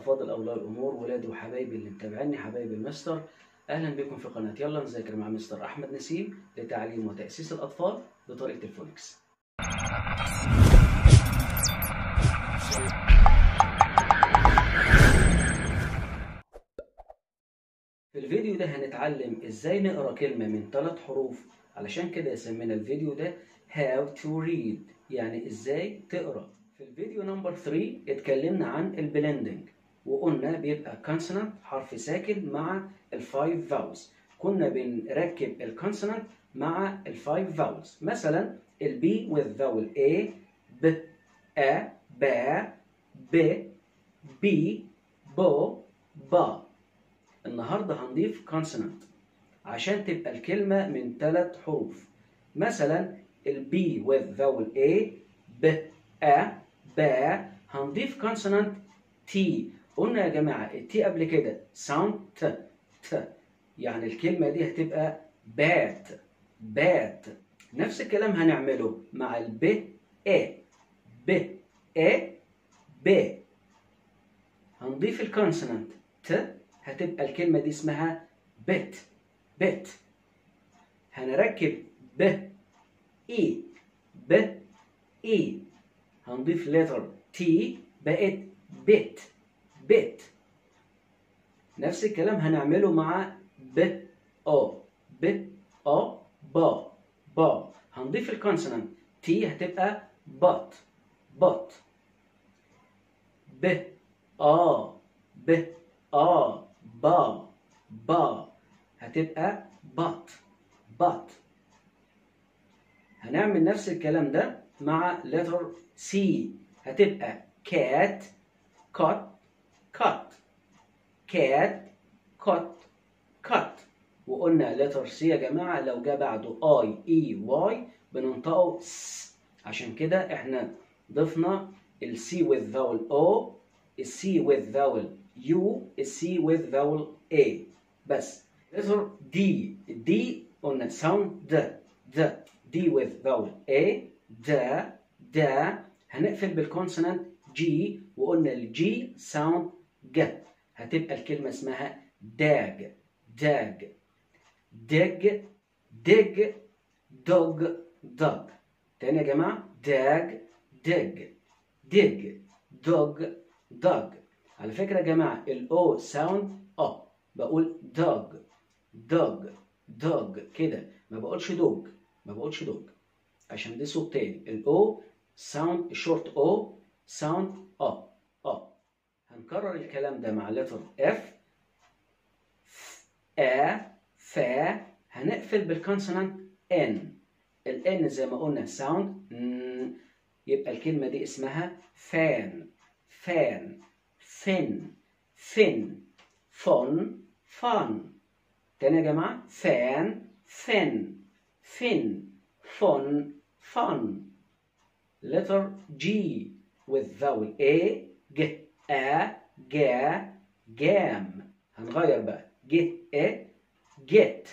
أفاضل أولياء الأمور ولادي وحبايبي اللي متابعيني حبايبي المستر أهلا بكم في قناة يلا نذاكر مع مستر أحمد نسيم لتعليم وتأسيس الأطفال بطريقة الفونكس في الفيديو ده هنتعلم ازاي نقرا كلمة من ثلاث حروف علشان كده سمينا الفيديو ده How to read يعني ازاي تقرا في الفيديو نمبر 3 اتكلمنا عن البلندنج وقلنا بيبقى consonant حرف ساكن مع الفايف فاولز كنا بنركب الكونسونانت مع الفايف فاولز مثلا البي with vowel A ب أ با ب بي بو با النهارده هنضيف consonant عشان تبقى الكلمة من ثلاث حروف مثلا البي with vowel A ب أ با هنضيف consonant T قلنا يا جماعة التي قبل كده sound ت ت يعني الكلمة دي هتبقى بات بات نفس الكلام هنعمله مع الب ا ب ا ب هنضيف الكونسونانت ت هتبقى الكلمة دي اسمها بت بت هنركب ب اي ب اي هنضيف لتر تي بقت بت بت نفس الكلام هنعمله مع ب او ب او با با هنضيف الكونسونانت تي هتبقى بط بط ب ا ب ا با با هتبقى بط بط هنعمل نفس الكلام ده مع letter C هتبقى cat cut cut cat cut cut وقلنا letter C يا جماعة لو جه بعده I E Y بننطقه س عشان كده احنا ضفنا ال C with vowel O ال C with vowel U ال C with vowel A بس letter D D قلنا sound د د D with vowel A د د هنقفل بالكونسونانت G وقلنا ال G sound ج هتبقى الكلمة اسمها داج داج دج دج دوج دوج تاني يا جماعة داج دج دج دوج دوج على فكرة يا جماعة الأو ساوند أ بقول دوج دوج دوج كده ما بقولش دوج ما بقولش دوج عشان دي صوت تاني الأو ساوند الشورت أو ساوند أ أ هنكرر الكلام ده مع لتر اف ا فا هنقفل بالكونسونانت ان الان زي ما قلنا ساوند يبقى الكلمة دي اسمها فان فان فن فن فن فن تاني يا جماعة فان فن فن فن فن letter G with vowel A ج A جا جام هنغير بقى ج A get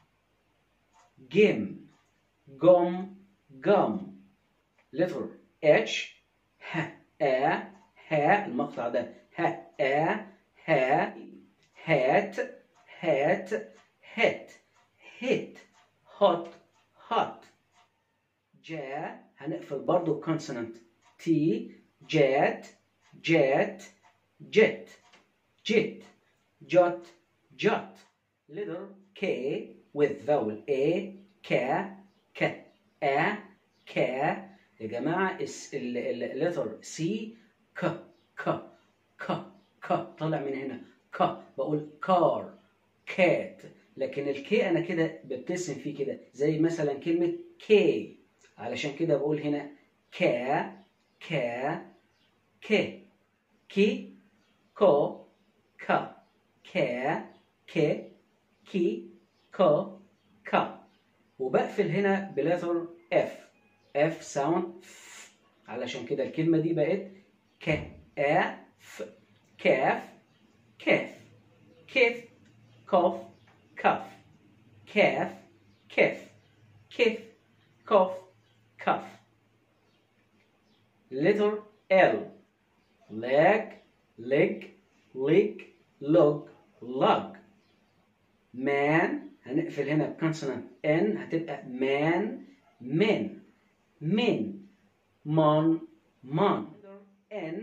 جيم جم جم letter H ه A ها المقطع ده ه A ها هات هات هت هت hot hot جا هنقفل برضو consonant T جات جات جت جت جت جت letter K with vowel A كا ك A كا يا جماعة اللتر C ك ك ك ك طالع من هنا ك بقول كار كات لكن الكي انا كده ببتسم فيه كده زي مثلا كلمة كي علشان كده بقول هنا كا كا كي كي كو كا كا كي كي كو كا وبقفل هنا بلتر اف اف ساوند علشان كده الكلمة دي بقت ك ا ف كاف كاف كيف كوف كف كاف كيف كيف كوف كف letter L leg leg lick log lug man هنقفل هنا بكونسونانت n هتبقى man men men mon mon n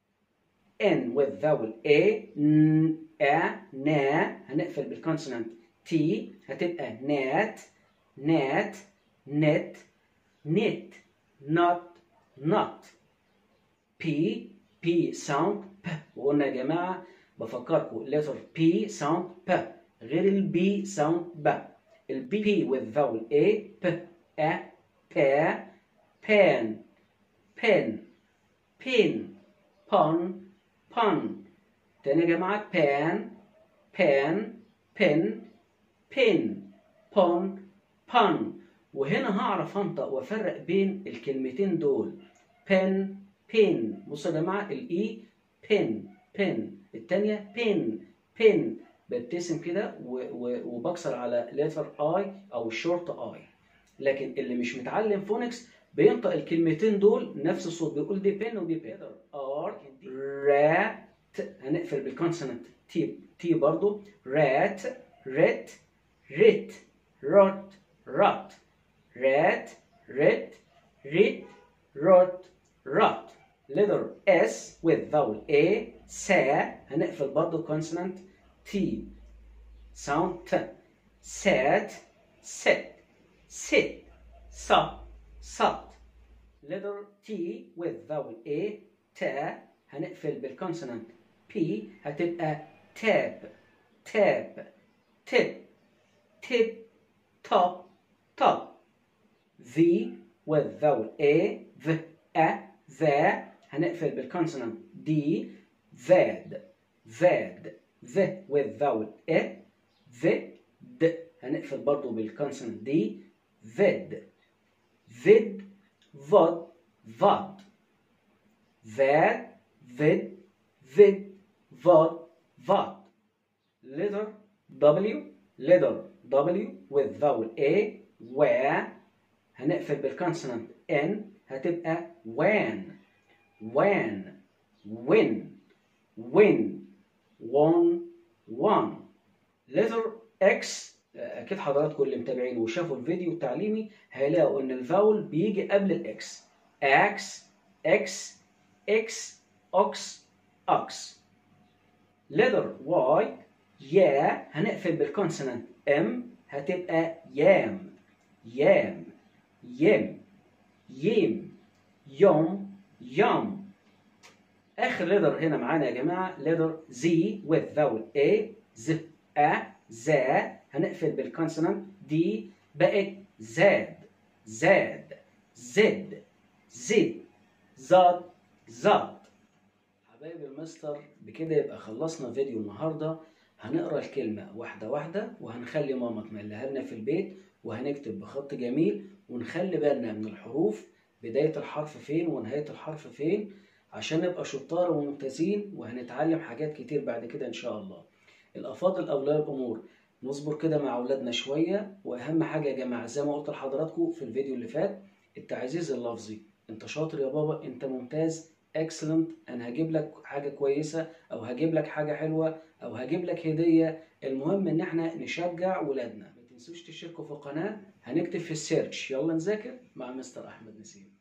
n with vowel a n a na هنقفل بالكونسونانت t هتبقى nat nat net knit not not p p sound p وقلنا يا جماعه بفكركم letter p sound p غير ال b sound ب ال b with vowel a p a pa pan pen pin pon pun تاني يا جماعه pan pan pin pin pon pun وهنا هعرف انطق وافرق بين الكلمتين دول pen pin بصوا يا جماعه الاي pin pin الثانيه pin pin ببتسم كده وبكسر على لتر اي او الشورت اي لكن اللي مش متعلم فونكس بينطق الكلمتين دول نفس الصوت بيقول دي بين ودي بين ار رات هنقفل بالكونسونانت تي تي برضو رات ريت ريت روت رات رات ريت ريت روت رات letter S with vowel A سا هنقفل برضو consonant T sound T sat sit sit sat sat letter T with vowel A تا هنقفل بالكونسونانت P هتبقى tap tap tip tip top top V with vowel A V A ذا هنقفل بالكونسونانت دي ذاد ذاد ذ with vowel ا ذ د هنقفل برضو بالكونسونانت دي ذد ذد ضد ضد ذاد ذد ذد ضد ضد letter W letter W with vowel A و هنقفل بالكونسونانت N هتبقى when when when when one one letter X اكيد حضراتكم اللي متابعين وشافوا الفيديو التعليمي هيلاقوا ان الفاول بيجي قبل الاكس اكس اكس اكس اوكس اوكس letter Y يا هنقفل بالكونسونانت ام هتبقى يام يام يم يم يوم يوم اخر ليدر هنا معانا يا جماعه ليدر زي with vowel a ز ا زا هنقفل بالكونسونانت دي بقت زاد زاد زد زد زاد زاد حبايب المستر بكده يبقى خلصنا فيديو النهارده هنقرا الكلمه واحده واحده وهنخلي ماما تملها لنا في البيت وهنكتب بخط جميل ونخلي بالنا من الحروف بداية الحرف فين ونهاية الحرف فين عشان نبقى شطار وممتازين وهنتعلم حاجات كتير بعد كده إن شاء الله الأفاضل أولياء الأمور نصبر كده مع أولادنا شوية وأهم حاجة يا جماعة زي ما قلت لحضراتكم في الفيديو اللي فات التعزيز اللفظي أنت شاطر يا بابا أنت ممتاز اكسلنت انا هجيب لك حاجه كويسه او هجيب لك حاجه حلوه او هجيب لك هديه المهم ان احنا نشجع ولادنا ما تنسوش تشتركوا في القناه هنكتب في السيرش يلا نذاكر مع مستر احمد نسيم